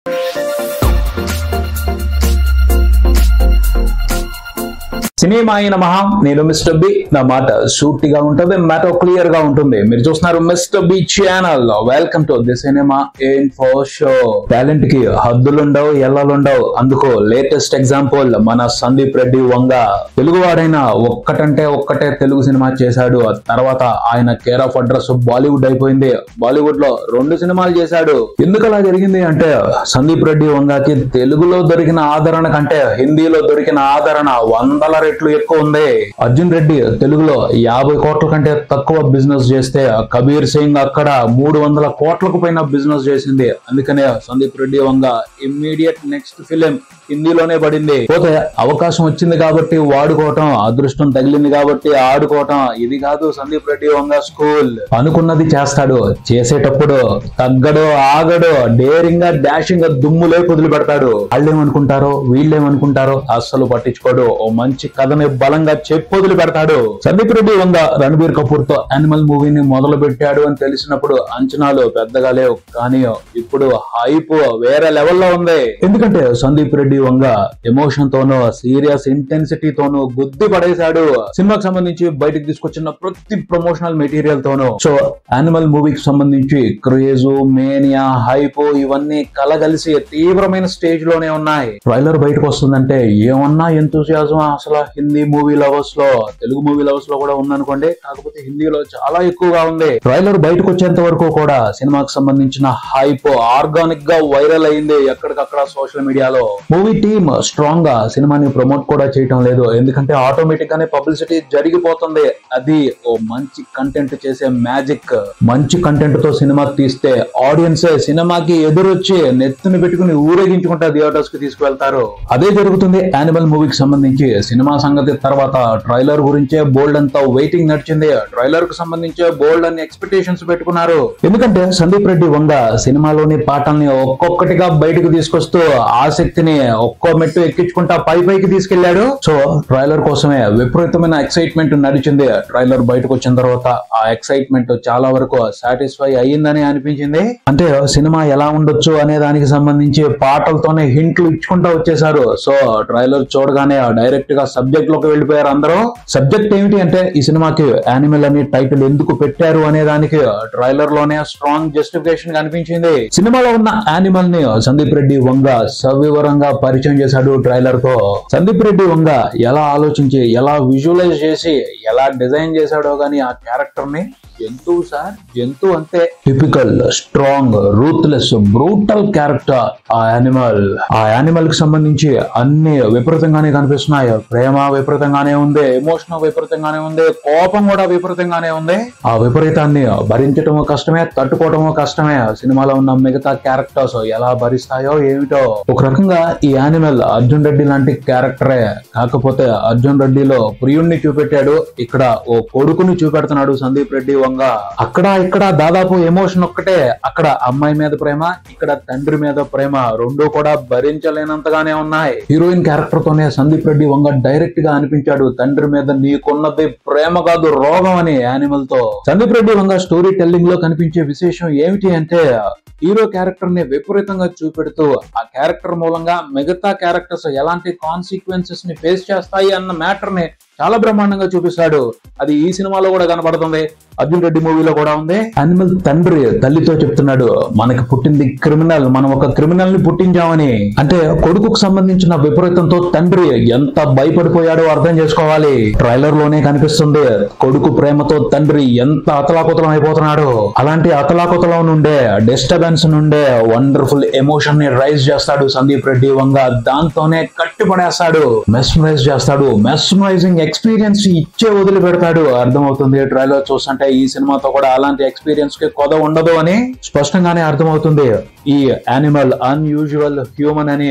cinema అయిన మహా నేను మిస్టర్ బి నా మాట సూటిగా ఉంటుంది మ్యాటర్ క్లియర్ గా ఉంటుంది మీరు చూస్తున్నారు mister B channel welcome to the cinema info show talent కి హద్దులుండవు ఎల్లలుండవు అందుకు లేటెస్ట్ ఎగ్జాంపుల్ మన సందీప్ రెడ్డి వంగ తెలుగువాడైన ఒక్కటంటే ఒక్కటే తెలుగు సినిమా చేశాడు ఆ తర్వాత ఆయన కేర్ ఆఫ్ అడ్రస్ బాలీవుడ్ అయిపోయింది బాలీవుడ్ లో రెండు సినిమాలు చేశాడు ఎందుకు అలా జరిగింది అంటే సందీప్ రెడ్డి వంగకి తెలుగులో దొరికిన ఆదరణ కంటే హిందీలో దొరికిన ఆదరణ వందల రెట్లు ఎక్కువ ఉంది అర్జున్ రెడ్డి తెలుగులో యాభై కోట్ల కంటే తక్కువ బిజినెస్ చేస్తే కబీర్ సింగ్ అక్కడ మూడు వందల కోట్లకు పైన బిజినెస్ చేసింది అందుకనే Sandeep Reddy Vanga immediate next film హిందీలోనే పడింది పోతే అవకాశం వచ్చింది కాబట్టి వాడుకోవటం అదృష్టం తగిలింది కాబట్టి ఆడుకోవటం ఇది కాదు సందీప్ రెడ్డి వంగ స్కూల్ అనుకున్నది చేస్తాడు చేసేటప్పుడు తగ్గడు ఆగడు డేరింగ్ గా డాషింగ్ గా దుమ్ములే కుదిలి పెడతాడు వాళ్ళేమనుకుంటారో వీళ్ళేమనుకుంటారో అస్సలు పట్టించుకోడు ఓ మంచి కథని బలంగా చెప్పు వదిలి పెడతాడు సందీప్ రెడ్డి వంగ రణబీర్ కపూర్ తో యానిమల్ మూవీని మొదలు పెట్టాడు అని తెలిసినప్పుడు అంచనాలు పెద్దగా లేవు కానీ ఇప్పుడు హైప్ వేరే లెవెల్లో ఉంది ఎందుకంటే సందీప్ రెడ్డి వంగ ఎమోషన్ తోనూ సీరియస్ ఇంటెన్సిటీ తోనూ గుద్ది పడేశాడు సినిమాకి సంబంధించి బయటకు తీసుకొచ్చిన ప్రతి ప్రమోషనల్ మెటీరియల్ తోనూ సో యానిమల్ మూవీకి సంబంధించి క్రేజ్ మేనియా హైప్ ఇవన్నీ కలగలిసి తీవ్రమైన స్టేజ్ లోనే ఉన్నాయి ట్రైలర్ బయటకు వస్తుందంటే ఏమన్నా ఎంతూసియాజం అసలు హిందీ మూవీ లవర్స్ లో తెలుగు మూవీ లవర్స్ లో కూడా ఉందనుకోండి కాకపోతే హిందీలో చాలా ఎక్కువగా ఉంది ట్రైలర్ బయటకు వచ్చేంత వరకు కూడా సినిమాకి సంబంధించిన హైప్ ఆర్గానిక్ గా వైరల్ అయింది ఎక్కడికక్కడ సోషల్ మీడియాలో మూవీ టీమ్ స్ట్రాంగ్ గా సినిమాని ప్రమోట్ కూడా చేయటం లేదు ఎందుకంటే ఆటోమేటిక్ గానే పబ్లిసిటీ జరిగిపోతుంది అది ఓ మంచి కంటెంట్ చేసే మ్యాజిక్ మంచి కంటెంట్ తో సినిమా తీస్తే ఆడియన్స్ సినిమాకి ఎదురొచ్చి నెత్తిని పెట్టుకుని ఊరేగించుకుంటే థియేటర్స్ కి తీసుకువెళ్తారు అదే జరుగుతుంది యానిమల్ మూవీకి సంబంధించి సినిమా సంగతి తర్వాత ట్రైలర్ గురించే బోల్డ్ అంతా వెయిటింగ్ నడిచింది ట్రైలర్ కు సంబంధించే బోల్డ్ అని ఎక్స్పెక్టేషన్స్ పెట్టుకున్నారు ఎందుకంటే సందీప్ రెడ్డి వంగ సినిమాలోని పాటల్ని ఒక్కొక్కటిగా బయటకు తీసుకొస్తూ ఆసక్తిని ఒక్కో మెట్టు ఎక్కించుకుంటా పై పైకి తీసుకెళ్లాడు సో ట్రైలర్ కోసమే విపరీతమైన ఎక్సైట్మెంట్ నడిచింది ట్రైలర్ బయటకు వచ్చిన తర్వాత ఆ ఎక్సైట్మెంట్ చాలా వరకు సాటిస్ఫై అయ్యిందని అనిపించింది అంటే సినిమా ఎలా ఉండొచ్చు అనే దానికి సంబంధించి పాటలతోనే హింట్లు ఇచ్చుకుంటా వచ్చేసారు సో ట్రైలర్ చూడగానే డైరెక్ట్ గా సబ్జెక్ట్ లోకి వెళ్ళిపోయారు అందరూ సబ్జెక్ట్ ఏమిటి అంటే ఈ సినిమాకి యానిమల్ అని టైటిల్ ఎందుకు పెట్టారు అనే దానికి ట్రైలర్ లోనే స్ట్రాంగ్ జస్టిఫికేషన్ కనిపించింది సినిమాలో ఉన్న యానిమల్ ని సందీప్ రెడ్డి వంగ సవివరంగా పరిచయం చేశాడు ట్రైలర్ తో సందీప్ రెడ్డి వంగ ఎలా ఆలోచించి ఎలా విజువలైజ్ చేసి ఎలా డిజైన్ చేశాడో గానీ ఆ క్యారెక్టర్ ని జంతువు సార్ జంతువు అంతే typical strong ruthless brutal character ఆ యానిమల్ ఆ యానిమల్ కి సంబంధించి అన్ని విపరీతంగానే కనిపిస్తున్నాయి ప్రేమ విపరీతంగానే ఉంది ఎమోషన్ విపరీతంగానే ఉంది కోపం కూడా విపరీతంగానే ఉంది ఆ విపరీతాన్ని భరించటము కష్టమే తట్టుకోవటము కష్టమే సినిమాలో ఉన్న మిగతా క్యారెక్టర్స్ ఎలా భరిస్తాయో ఏమిటో ఒక రకంగా ఈ యానిమల్ అర్జున్ రెడ్డి లాంటి క్యారెక్టరే కాకపోతే అర్జున్ రెడ్డిలో ప్రియుణ్ణి చూపెట్టాడు ఇక్కడ ఓ కొడుకుని చూపెడుతున్నాడు సందీప్ రెడ్డి వంగ అక్కడ ఇక్కడ దాదాపు ఎమోషన్ ఒక్కటే అక్కడ అమ్మాయి మీద ప్రేమ ఇక్కడ తండ్రి మీద ప్రేమ రెండు కూడా భరించలేనంతగానే ఉన్నాయి హీరోయిన్ క్యారెక్టర్ తోనే సందీప్ రెడ్డి వంగ డైరెక్ట్ గా అనిపించాడు తండ్రి మీద నీకున్నది ప్రేమ కాదు రోగం అని యానిమల్ తో సందీప్ రెడ్డి వంగ స్టోరీ టెల్లింగ్ లో కనిపించే విశేషం ఏమిటి అంటే హీరో క్యారెక్టర్ ని విపరీతంగా చూపెడుతూ ఆ క్యారెక్టర్ మూలంగా మిగతా క్యారెక్టర్స్ ఎలాంటి కాన్సిక్వెన్సెస్ ని ఫేస్ చేస్తాయి అన్న మ్యాటర్ ని చాలా బ్రహ్మాండంగా చూపిస్తాడు అది ఈ సినిమాలో కూడా కనబడుతుంది అర్జున్ రెడ్డి మూవీలో కూడా ఉంది అనిమల్ తండ్రి తల్లితో చెప్తున్నాడు మనకి పుట్టింది క్రిమినల్ మనం ఒక క్రిమినల్ ని పుట్టించామని అంటే కొడుకుకు సంబంధించిన విపరీతంతో తండ్రి ఎంత భయపడిపోయాడో అర్థం చేసుకోవాలి ట్రైలర్ లోనే కనిపిస్తుంది కొడుకు ప్రేమతో తండ్రి ఎంత అతలాకుతలం అయిపోతున్నాడు అలాంటి అతలాకుతలం నుండే డిస్టర్బెన్స్ నుండే వండర్ఫుల్ ఎమోషన్ ని రైజ్ చేస్తాడు సందీప్ రెడ్డి వంగ దాంతోనే కట్టిపడేస్తాడు మెస్మరైజ్ చేస్తాడు మెస్మరైజింగ్ ఎక్స్పీరియన్స్ ఇచ్చే వదిలి పెడతాడు అర్థమవుతుంది ట్రైలర్ చూస్తుంటే ఈ సినిమాతో కూడా అలాంటి ఎక్స్పీరియన్స్ కి కొద ఉండదు అని స్పష్టంగానే అర్థమవుతుంది ఈ యానిమల్ అన్యూజువల్ హ్యూమన్ అని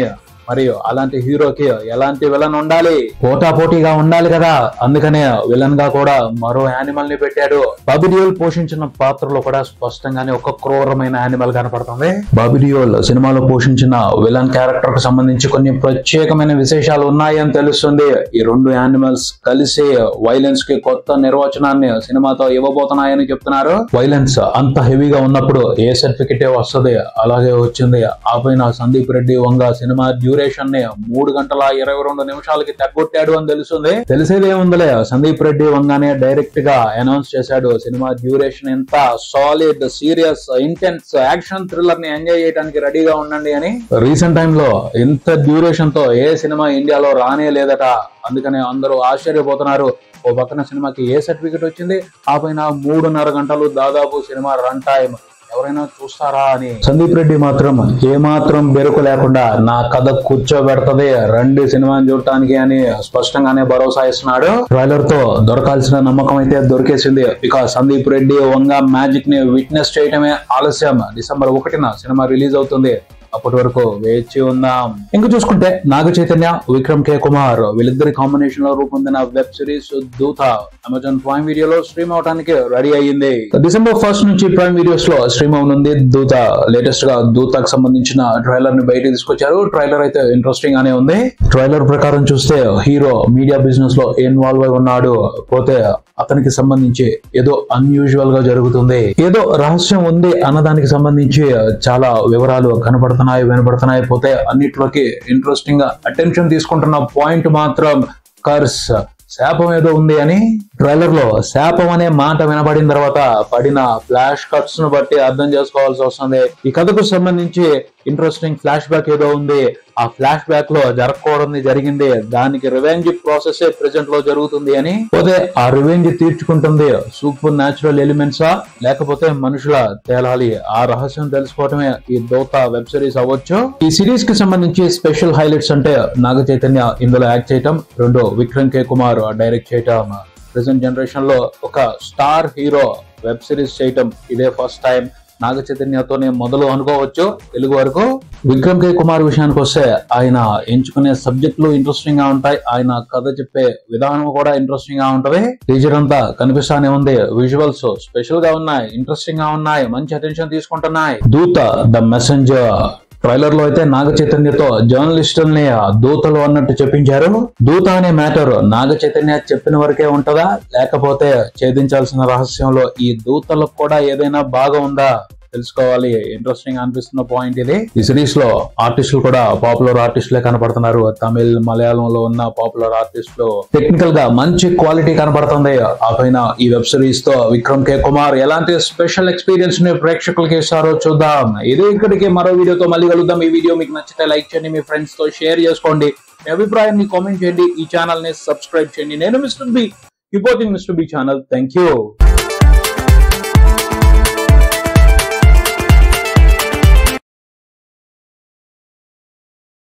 మరియు అలాంటి హీరోకి ఎలాంటి విలన్ ఉండాలి పోటా పోటీగా ఉండాలి కదా అందుకనే విలన్ గా కూడా మరో యానిమల్ ని పెట్టాడు బాబీ డియోల్ పోషించిన పాత్రలో కూడా స్పష్టంగానే ఒక క్రూరమైన యానిమల్ కనపడుతుంది బాబీ డియోల్ సినిమాలో పోషించిన విలన్ క్యారెక్టర్ కు సంబంధించి కొన్ని ప్రత్యేకమైన విశేషాలు ఉన్నాయని తెలుస్తుంది ఈ రెండు యానిమల్స్ కలిసి వైలెన్స్ కి కొత్త నిర్వచనాన్ని సినిమాతో ఇవ్వబోతున్నాయని చెప్తున్నారు వైలెన్స్ అంత హెవీగా ఉన్నప్పుడు ఏ సర్టిఫికెట్ వస్తుంది అలాగే వచ్చింది ఆ పైన సందీప్ రెడ్డి వంగ సినిమా డ్యూరేషన్ ని మూడు గంటల ఇరవై రెండు నిమిషాలకి తగ్గొట్టాడు అని తెలుస్తుంది తెలిసేది ఏముందిలే సందీప్ రెడ్డి వంగానే డైరెక్ట్ గా అనౌన్స్ చేశాడు సినిమా డ్యూరేషన్ ఎంత solid serious intense action thriller ని ఎంజాయ్ చేయడానికి రెడీగా ఉండండి అని రీసెంట్ టైమ్ లో ఇంత డ్యూరేషన్ తో ఏ సినిమా ఇండియాలో రానే లేదట అందుకనే అందరూ ఆశ్చర్యపోతున్నారు ఓ పక్కన సినిమాకి ఏ సర్టిఫికెట్ వచ్చింది ఆ పైన మూడున్నర గంటలు దాదాపు సినిమా రన్ టైం ఎవరైనా చూస్తారా అని సందీప్ రెడ్డి మాత్రం ఏమాత్రం బెరుకు లేకుండా నా కథ కూర్చోబెడతది రండి సినిమాని చూడటానికి అని స్పష్టంగానే భరోసా ఇస్తున్నాడు ట్రైలర్ తో దొరకాల్సిన నమ్మకం అయితే దొరికేసింది ఇక సందీప్ రెడ్డి వంగ మ్యాజిక్ ని విట్నెస్ చేయటమే ఆలస్యం డిసెంబర్ ఒకటిన సినిమా రిలీజ్ అవుతుంది అప్పటి వరకు వేచి ఉందాం ఇంకా చూసుకుంటే నాగ చైతన్య విక్రమ్ కే కుమార్ వీళ్ళిద్దరి కాంబినేషన్ లో రూపొందిన web series Dhootha Amazon Prime వీడియోలో స్ట్రీమ్ అవడానికి రెడీ అయ్యింది డిసెంబర్ ఫస్ట్ నుంచి ప్రైమ్ వీడియోస్ లో స్ట్రీమ్ అవనుంది దూత లేటెస్ట్ గా దూతకు సంబంధించిన ట్రైలర్ ని బయట తీసుకొచ్చారు ట్రైలర్ అయితే ఇంట్రెస్టింగ్ గానే ఉంది ట్రైలర్ ప్రకారం చూస్తే హీరో మీడియా బిజినెస్ లో ఇన్వాల్వ్ అయి ఉన్నాడు పోతే అతనికి సంబంధించి ఏదో అన్యూజువల్ గా జరుగుతుంది ఏదో రహస్యం ఉంది అన్నదానికి సంబంధించి చాలా వివరాలు కనబడుతున్నాయి వినబడుతున్నాయి పోతే అన్నిట్లోకి ఇంట్రెస్టింగ్ గా అటెన్షన్ తీసుకుంటున్న పాయింట్ మాత్రం కర్స్ శాపం ఏదో ఉంది అని ట్రైలర్ లో శాపం అనే మాట వినబడిన తర్వాత పడిన ఫ్లాష్ కట్స్ ను బట్టి అర్థం చేసుకోవాల్సి వస్తుంది ఈ కథకు సంబంధించి ఇంట్రెస్టింగ్ ఫ్లాష్ బ్యాక్ ఏదో ఉంది ఆ ఫ్లాష్ బ్యాక్ లో జరగకూడదు జరిగింది దానికి రివెంజ్ ప్రాసెస్ ప్రెసెంట్ లో జరుగుతుంది అని పోతే ఆ రివెంజ్ తీర్చుకుంటుంది సూపర్ న్యాచురల్ ఎలిమెంట్సా లేకపోతే మనుషుల తేలాలి ఆ రహస్యం తెలుసుకోవటమే ఈ దోత వెబ్ సిరీస్ అవ్వచ్చు ఈ సిరీస్ కి సంబంధించి స్పెషల్ హైలైట్స్ అంటే నాగ చైతన్య ఇందులో యాక్ట్ చేయటం రెండు విక్రమ్ కే కుమార్ డైరెక్ట్ చేయటం ప్రెసెంట్ జనరేషన్ లో ఒక స్టార్ హీరో వెబ్ సిరీస్ చేయటం ఇదే ఫస్ట్ టైం నాగ చైతన్యతోనే మొదలు అనుకోవచ్చు తెలుగు వరకు విక్రమ్ కే కుమార్ విషయానికి వస్తే ఆయన ఎంచుకునే సబ్జెక్టులు ఇంట్రెస్టింగ్ గా ఉంటాయి ఆయన కథ చెప్పే విధానం కూడా ఇంట్రెస్టింగ్ గా ఉంటది టీచర్ అంతా కనిపిస్తానే ఉంది విజువల్స్ స్పెషల్ గా ఉన్నాయి ఇంట్రెస్టింగ్ గా ఉన్నాయి మంచి అటెన్షన్ తీసుకుంటున్నాయి దూత ద మెసెంజర్ ట్రైలర్ లో అయితే నాగ చైతన్యతో జర్నలిస్టుల్ని దూతలు అన్నట్టు చెప్పించారు దూత అనే మ్యాటర్ నాగ చైతన్య చెప్పిన వరకే ఉంటదా లేకపోతే ఛేదించాల్సిన రహస్యంలో ఈ దూతలకు కూడా ఏదైనా బాగా ఉందా తెలుసుకోవాలి ఇంట్రెస్టింగ్ అనిపిస్తున్న పాయింట్ ఇది ఈ సిరీస్ లో ఆర్టిస్టులు కూడా పాపులర్ ఆర్టిస్టులే కనపడుతున్నారు తమిళ్ మలయాళంలో ఉన్న పాపులర్ ఆర్టిస్టులు టెక్నికల్ గా మంచి క్వాలిటీ కనపడుతుంది ఆ పైన ఈ వెబ్ సిరీస్ తో విక్రమ్ కే కుమార్ ఎలాంటి స్పెషల్ ఎక్స్పీరియన్స్ ని ప్రేక్షకులకి ఇస్తారో చూద్దాం ఇదే ఇక్కడికి మరో వీడియోతో మళ్ళీ కలుద్దాం ఈ వీడియో మీకు నచ్చితే లైక్ చేయండి మీ ఫ్రెండ్స్ తో షేర్ చేసుకోండి మీ అభిప్రాయాన్ని కామెంట్ చేయండి ఈ ఛానల్ ని సబ్స్క్రైబ్ చేయండి నేను mister B reporting mister B channel thank you